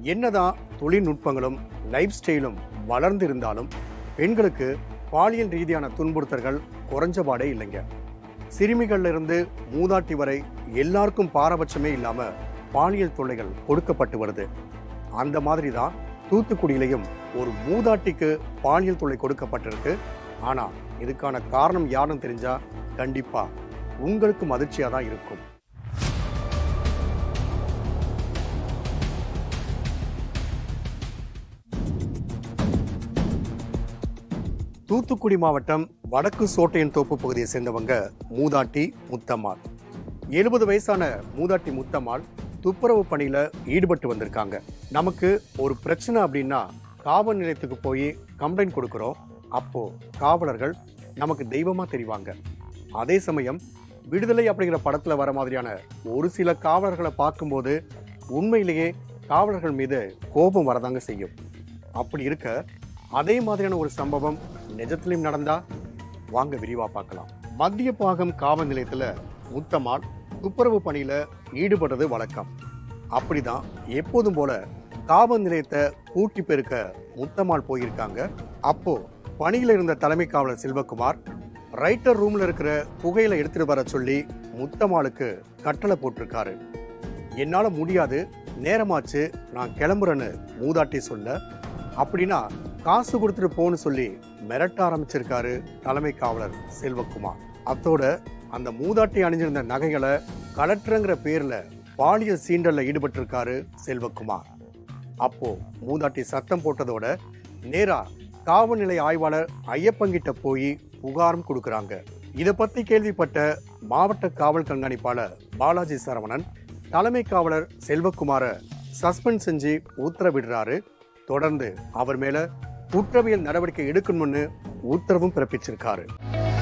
என்னதான் தொழில்நுட்பங்களும் லைஃப் ஸ்டைலும் வளர்ந்திருந்தாலும் பெண்களுக்கு பாலியல் ரீதியான துன்புறுத்தல்கள் குறைஞ்சபாடே இல்லைங்க சிறுமிகள்ல இருந்து மூதாட்டி வரை எல்லாருக்கும் பாரபட்சமே இல்லாம பாலியல் தொல்லைகள் கொடுக்கப்பட்டு வருது அந்த மாதிரி தான் தூத்துக்குடியிலையும் ஒரு மூதாட்டிக்கு பாலியல் தொல்லை கொடுக்கப்பட்டிருக்கு ஆனா இதுக்கான காரணம் யாருன்னு தெரிஞ்சா கண்டிப்பா உங்களுக்கும் அதிர்ச்சியா தான் இருக்கும் தூத்துக்குடி மாவட்டம் வடக்கு சோட்டையன் தோப்பு பகுதியை சேர்ந்தவங்க மூதாட்டி முத்தம்மாள் எழுபது வயசான மூதாட்டி முத்தம்மாள் துப்புரவு பணியில ஈடுபட்டு வந்திருக்காங்க நமக்கு ஒரு பிரச்சனை அப்படின்னா காவல் நிலையத்துக்கு போய் கம்ப்ளைண்ட் கொடுக்குறோம் அப்போ காவலர்கள் நமக்கு தெய்வமா தெரிவாங்க அதே சமயம் விடுதலை அப்படிங்கிற படத்துல வர மாதிரியான ஒரு சில காவலர்களை பார்க்கும்போது உண்மையிலேயே காவலர்கள் மீது கோபம் வரதாங்க செய்யும் அப்படி இருக்க அதே மாதிரியான ஒரு சம்பவம் நிஜத்திலையும் நடந்தா வாங்க விரிவா பார்க்கலாம் மத்திய பாகம் காவல் நிலையத்துல முத்தம்மாள் துப்புரவு பணியில ஈடுபடுறது வழக்கம் அப்படிதான் எப்போதும் போல காவல் நிலையத்தை கூட்டி பெருக்க முத்தம்மாள் போயிருக்காங்க அப்போ பணியில இருந்த தலைமை காவலர் செல்வகுமார் ரைட்டர் ரூம்ல இருக்கிற புகையில எடுத்துட்டு வர சொல்லி முத்தம்மாளுக்கு கட்டளை போட்டிருக்காரு என்னால முடியாது நேரமாச்சு நான் கிளம்புறேன்னு மூதாட்டி சொல்ல அப்படின்னா காசு கொடுத்துட்டு போன்னு சொல்லி மிரட்ட ஆரம்பிச்சிருக்காரு தலைமை காவலர் செல்வகுமார் அத்தோட அந்த மூதாட்டி அணிஞ்சிருந்த நகைகளை கலெக்டருங்கிற பேர்ல பாலியல் சீண்டல்ல ஈடுபட்டிருக்காரு செல்வகுமார் அப்போ மூதாட்டி சத்தம் போட்டதோட நேரா காவல் நிலைய ஆய்வாளர் ஐயப்பங்கிட்ட போய் புகாரும் கொடுக்கறாங்க இத பத்தி கேள்விப்பட்ட மாவட்ட காவல் கண்காணிப்பாளர் பாலாஜி சரவணன் தலைமை காவலர் செல்வகுமார சஸ்பெண்ட் செஞ்சு உத்தரவிடுறாரு தொடர்ந்து அவர் மேல குற்றவியல் நடவடிக்கை எடுக்கணும்னு உத்தரவும் பிறப்பிச்சிருக்காரு